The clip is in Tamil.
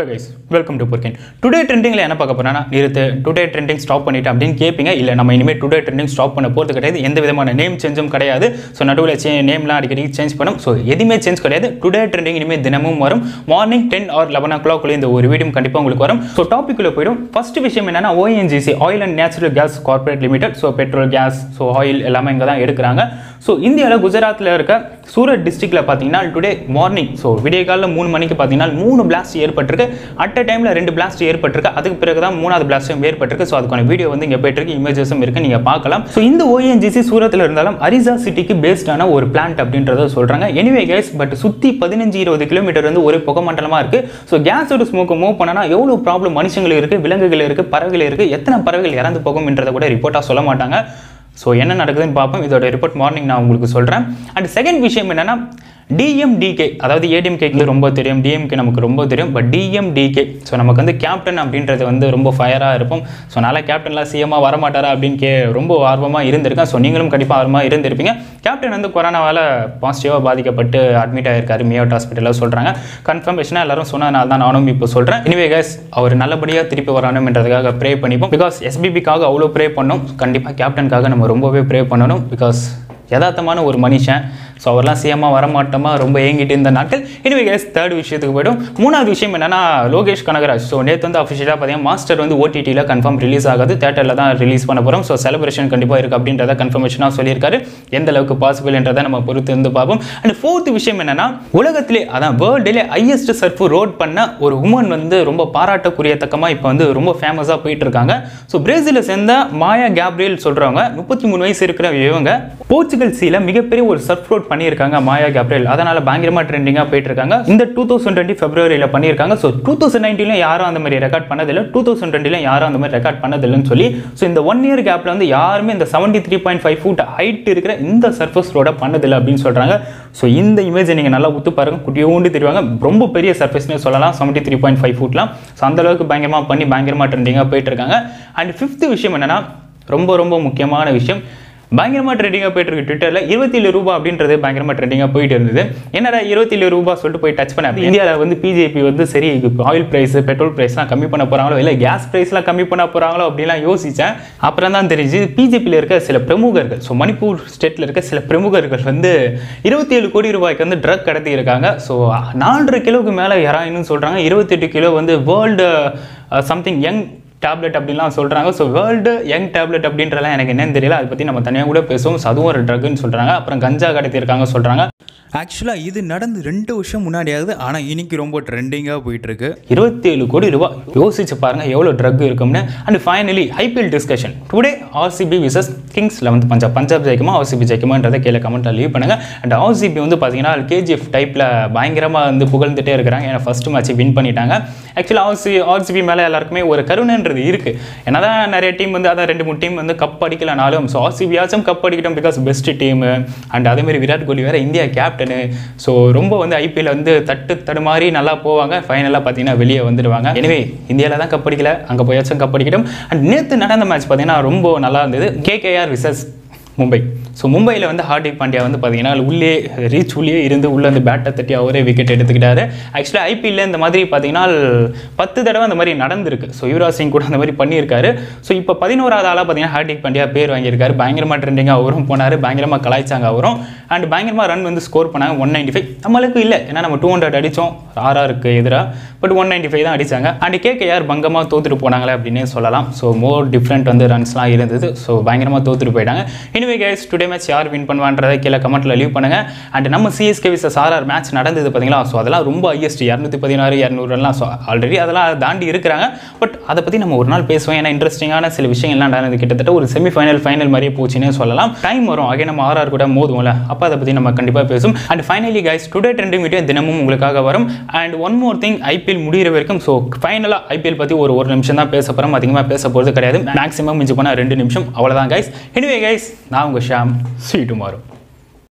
கைஸ் வெல்கம் டு பொர்க்கின் டுடே ட்ரெண்டிங்கில் என்ன பார்க்க போறேன்னா நிறுத்து டுடே ட்ரெண்டிங் ஸ்டாப் பண்ணிட்டு அப்படின்னு கேட்பீங்க இல்லை நம்ம இனிமேல் டுடே ட்ரெண்டிங் ஸ்டாப் பண்ண போகிறது கிடையாது எந்த விதமான நேம் சேஞ்சும் கிடையாது ஸோ நடுவில் சே நேம்லாம் அடிக்கடி சேஞ்ச் பண்ணும் ஸோ எதுவுமே சேஞ்ச் கிடையாது டுடே ட்ரெண்டிங் இனிமேல் தினமும் வரும் morning ten or eleven o'clock இந்த ஒரு வீடியோ கண்டிப்பாக உங்களுக்கு வரும் ஸோ டாப்பிக்குள்ளே போயிடும் ஃபர்ஸ்ட் விஷயம் என்னன்னா ONGC oil and natural gas corporation limited so petrol gas so oil எல்லாமே இங்கே தான் எடுக்கிறாங்க ஸோ இந்தியாவில் குஜராத்தில் இருக்க சூரத் டிஸ்ட்ரிக்டில் பார்த்தீங்கன்னா டுடே மார்னிங் ஸோ விடிய காலையில் மூணு மணிக்கு பார்த்தீங்கன்னா மூணு பிளாஸ்ட் ஏற்பட்டிருக்கு அட் அ டைமில் ரெண்டு பிளாஸ்ட் ஏற்பட்டிருக்கு அதுக்கு பிறகு தான் மூணாவது பிளாஸ்டும் ஏற்பட்டிருக்கு ஸோ அதுக்கான வீடியோ வந்து இங்கே போயிட்டு இருக்கு இமேஜஸும் இருக்கு நீங்கள் பார்க்கலாம் ஸோ இந்த ஓஎன்ஜிசி சூரத்தில் இருந்தாலும் அரிசா சிட்டிக்கு பேஸ்டான ஒரு பிளான்ட் அப்படின்றத சொல்கிறாங்க எனிவே கேஸ் பட் சுற்றி பதினஞ்சு இருபது கிலோமீட்டர் வந்து ஒரு புகை மண்டலமாக இருக்குது ஸோ கேஸோட ஸ்மோக்கை மூவ் பண்ணனா எவ்வளோ ப்ராப்ளம் மனுஷங்களுக்கு இருக்குது விலங்குகள் இருக்குது பறவைகள் இருக்குது எத்தனை பறவைகள் இறந்து போகும்ன்றதை கூட ரிப்போர்ட்டாக சொல்ல மாட்டாங்க ஸோ என்ன நடக்குதுன்னு பார்ப்போம் இதோட ரிப்போர்ட் மார்னிங் நான் உங்களுக்கு சொல்கிறேன் அண்ட் செகண்ட் விஷயம் என்னன்னா டிஎம்டிகே அதாவது ஏடிஎம்கேக்கு ரொம்ப தெரியும் டிஎம்கே நமக்கு ரொம்ப தெரியும் பட் டிஎம்டிகே ஸோ நமக்கு வந்து கேப்டன் அப்படின்றது வந்து ரொம்ப ஃபயராக இருப்போம் ஸோ நல்லா கேப்டன்லாம் சிஎம்மாக வரமாட்டாரா அப்படின்னு கே ரொம்ப ஆர்வமாக இருந்திருக்கேன் ஸோ நீங்களும் கண்டிப்பாக ஆர்வமாக இருந்திருப்பீங்க கேப்டன் வந்து கொரோனாவால் பாசிட்டிவாக பாதிக்கப்பட்டு அட்மிட் ஆகிருக்காரு மியோட் ஹாஸ்பிட்டலில் சொல்கிறாங்க கன்ஃபர்மேஷனாக எல்லாரும் சொன்னதுனால தான் நானும் இப்போ சொல்கிறேன் இனிவே கேஸ் அவர் நல்லபடியாக திருப்பி வரணும்ன்றதுக்காக ப்ரே பண்ணிப்போம் பிகாஸ் எஸ்பிபிக்காக அவ்வளோ ப்ரே பண்ணோம் கண்டிப்பாக கேப்டனுக்காக நம்ம ரொம்பவே ப்ரே பண்ணணும் பிகாஸ் யதார்த்தமான ஒரு மனுஷன் ஸோ அவர்லாம் சிஎம்மாக வரமாட்டோமா ரொம்ப ஏங்கிட்டு இருந்த நாட்கள் எனவே கேஸ் தேர்ட் விஷயத்துக்கு போய்டும் மூணாவது விஷயம் என்னன்னா லோகேஷ் கனகராஜ் ஸோ நேற்று வந்து அஃபிஷியலாக பார்த்தீங்கன்னா மாஸ்டர் வந்து ஓடிடியில் கன்ஃபார்ம் ரிலீஸ் ஆகாது தேட்டரில் தான் ரிலீஸ் பண்ண போகிறோம் ஸோ செலிப்ரேஷன் கண்டிப்பாக இருக்குது அப்படின்றத கன்ஃபர்மேஷனாக சொல்லியிருக்காரு எந்த அளவுக்கு பாசிபிள்ன்றதை நம்ம பொறுத்து இருந்து பார்ப்போம் அண்ட் ஃபோர்த் விஷயம் என்னன்னா உலகத்திலே அதான் வேர்ல்டிலே ஹையஸ்ட் சர்ஃப் ரோட் பண்ண ஒரு உமன் வந்து ரொம்ப பாராட்டக்கூடியத்தக்கமாக இப்போ வந்து ரொம்ப ஃபேமஸாக போயிட்டு இருக்காங்க ஸோ பிரேசிலை சேர்ந்த மாயா கேப்ரியல் சொல்கிறவங்க முப்பத்தி மூணு வயசு இருக்கிற இவங்க போர்ச்சுகல் சீல மிகப்பெரிய ஒரு சர்ஃப் ரோட் பண்ணியிருக்காங்க மாயா கேப்ரியல் அதனால பயங்கரமாக ட்ரெண்டிங்காக போயிட்டு இருக்காங்க இந்த டூ தௌசண்ட் டுவெண்ட்டி ஃபெப்ரவரியில் பண்ணியிருக்காங்க ஸோ டூ தௌசண்ட் நைன்டீனில் யாரும் அந்த மாதிரி ரெக்கார்ட் பண்ணதில்லை டூ தௌசண்ட் டுவெண்ட்டில யாரும் அந்த மாதிரி ரெக்கார்ட் பண்ணதில்லைன்னு சொல்லி ஸோ இந்த ஒன் இயர் கேப்பில் வந்து யாருமே இந்த seventy three point five foot height இருக்கிற இந்த சர்ஃபஸ் ரோட பண்ணதில்லை அப்படின்னு சொல்கிறாங்க ஸோ இந்த இமேஜை நீங்கள் நல்லா உத்து பாருங்க குட்டியோண்டு தெரிவாங்க ரொம்ப பெரிய சர்ஃபேஸ்னே சொல்லலாம் செவன்ட்டி த்ரீ பாயிண்ட் ஃபைவ் ஃபுட்லாம் ஸோ அந்த அளவுக்கு பயங்கரமாக பண்ணி பயங்கரமாக ட்ரெண்டிங்காக போயிட்டு இருக்காங்க அண்ட் ஃபிஃப்த் விஷயம் என்னன்னா ரொம்ப ரொம்ப முக்கியமான விஷயம் பயங்கரமாக ட்ரெண்டிங்காக போயிட்டு இருக்கு ட்விட்டரில் இருபத்தி ஏழு ரூபா அப்படின்றது பயங்கரமாக ட்ரெண்டிங்காக போயிட்டு இருந்தது என்னடா இருபத்தி ஏழு ரூபா சொல்லிட்டு போய் டச் பண்ண இந்தியாவில் வந்து பிஜேபி வந்து சரி ஆயில் ப்ரைஸ் பெட்ரோல் ப்ரைஸ்லாம் கம்மி பண்ண போகிறாங்களோ இல்லை கேஸ் ப்ரைஸ்லாம் கம்மி பண்ண போகிறாங்களோ அப்படிலாம் யோசித்தேன் அப்புறம் தான் தெரிஞ்சு பிஜேபியில் இருக்க சில பிரமுகர்கள் ஸோ மணிப்பூர் ஸ்டேட்டில் இருக்க சில பிரமுகர்கள் வந்து இருபத்தி ஏழு கோடி ரூபாய்க்கு வந்து ட்ரக் கடத்தி இருக்காங்க ஸோ நாலரை கிலோவுக்கு மேலே யாராயின்னு சொல்கிறாங்க இருபத்தெட்டு கிலோ வந்து வேர்ல்டு சம்திங் யங் டேப்லெட் அப்படின்லாம் சொல்கிறாங்க ஸோ வேர்ல்டு யங் டேப்லெட் அப்படின்றலாம் எனக்கு என்னன்னு தெரியல அதை பற்றி நம்ம தனியாக கூட பேசுவோம் ஸோ அதுவும் ஒரு ட்ரக்குன்னு சொல்கிறாங்க அப்புறம் கஞ்சா கடத்தியிருக்காங்க சொல்கிறாங்க ஆக்சுவலாக இது நடந்து ரெண்டு வருஷம் முன்னாடி ஆகுது ஆனால் இன்னைக்கு ரொம்ப ட்ரெண்டிங்காக போயிட்டு இருக்கு இருபத்தேழு கோடி ரூபாய் யோசிச்சு பாருங்க எவ்வளோ ட்ரக் இருக்கும்னு and finally IPL discussion today RCB versus kings eleventh Punjab Punjab ஜெயிக்குமா ஆர்சிபி ஜெயிக்குமான்றதை கீழே கமெண்ட்டில் லீவ் பண்ணுங்க அண்ட் ஆர்சிபி வந்து பார்த்தீங்கன்னா கேஜிஎஃப் டைப்பில் பயங்கரமாக வந்து புகழ்ந்துட்டே இருக்கிறாங்க ஏன்னா ஃபர்ஸ்ட் மேட்ச் வின் பண்ணிட்டாங்க ஆக்சுவலாக ஆர்சி ஆர்சிபி மேலே எல்லாருக்குமே ஒரு கருணைன்றது இருக்குது என்னதான் நிறைய டீம் வந்து அதான் ரெண்டு மூணு டீம் வந்து கப் அடிக்கலனாலும் ஸோ ஆர்சிபியாச்சும் கப் அடிக்கட்டும் பிகாஸ் பெஸ்ட் டீம் அண்ட் அதேமாதிரி விராட் கோலி வேறு இந்தியா கேப்டனு ஸோ ரொம்ப வந்து ஐபிஎல் வந்து தட்டு தடுமாறி நல்லா போவாங்க ஃபைனலாக பார்த்தீங்கன்னா வெளியே வந்துடுவாங்க எனவே இந்தியாவில் தான் கப் அடிக்கல அங்கே போயாச்சும் கப் அடிக்கட்டும் அண்ட் நேற்று நடந்த மேட்ச் பார்த்தீங்கன்னா ரொம்ப நல்லா இருந்தது கேகேஆர் விசஸ் மும்பை ஸோ மும்பையில் வந்து ஹார்திக் பாண்டியா வந்து பார்த்தீங்கன்னா உள்ளே ரீச் உள்ளே இருந்து உள்ளே அந்த பேட்டை தட்டி அவரே விக்கெட் எடுத்துக்கிட்டாரு ஆக்சுவலாக ஐபிஎல்ல இந்த மாதிரி பார்த்தீங்கன்னா பத்து தடவை அந்த மாதிரி நடந்திருக்கு ஸோ யுவராஜ் சிங் கூட அந்த மாதிரி பண்ணியிருக்காரு ஸோ இப்போ பதினோராவது ஆளாக பார்த்தீங்கன்னா ஹார்திக் பாண்டியா பேர் வாங்கியிருக்காரு பயங்கரமாக ட்ரெண்டிங்காக அவரும் போனார் பயங்கரமாக கலாய்ச்சாங்க அவரும் அண்ட் பயங்கரமாக ரன் வந்து ஸ்கோர் பண்ணாங்க ஒன் நைன்டி ஃபைவ் நம்மளுக்கு இல்லை ஏன்னா நம்ம டூ ஹண்ட்ரட் அடித்தோம் ஆர்ஆருக்கு எதிராக பட் ஒன் நைன்டி ஃபைவ் தான் அடித்தாங்க அண்ட் கேகேஆர் பங்கமாக தோத்துட்டு போனாங்களே அப்படின்னே சொல்லலாம் ஸோ மோர் டிஃப்ரெண்ட் வந்து ரன்ஸ்லாம் இருந்தது ஸோ பயங்கரமாக தோத்துட்டு போயிட்டாங்க எனிவே கைஸ் டுடே மேட்ச் யார் வின் பண்ணுவான்றதை கீழே கமெண்ட்டில் லீவ் பண்ணுங்கள் அண்ட் நம்ம சிஎஸ்கே விசஸ் ஆர்ஆர் மேட்ச் நடந்தது பார்த்தீங்களா ஸோ அதெல்லாம் ரொம்ப ஹையஸ்ட் இரநூத்தி பதினாறு இரநூறுலாம் ஸோ ஆல்ரெடி அதெல்லாம் தாண்டி இருக்கிறாங்க பட் அதை பற்றி நம்ம ஒரு நாள் பேசுவோம் ஏன்னா இன்ட்ரெஸ்டிங்கான சில விஷயங்கள்லாம் நடந்தது கிட்டத்தட்ட ஒரு செமிஃபைனல் ஃபைனல் மாதிரியே போச்சுன்னே சொல்லலாம் டைம் வரும் ஆகே நம்ம ஆர்ஆர் கூட மோதுவோம்ல அப்போ அதை பற்றி நம்ம கண்டிப்பாக பேசும் and finally guys today trending video தினமும் உங்களுக்காக வரும் and one more thing IPL முடிகிற வரைக்கும் ஸோ ஃபைனலாக ஐபிஎல் பற்றி ஒரு ஒரு நிமிஷம் தான் பேச போகிறோம் அதிகமாக பேச போகிறது கிடையாது மேக்ஸிமம் மிஞ்சி போனால் ரெண்டு நிமிஷம் அவ்வளோதான் கைஸ் எனிவே கைஸ் நான் உங்கள் ஷாம் சி டுமாரோ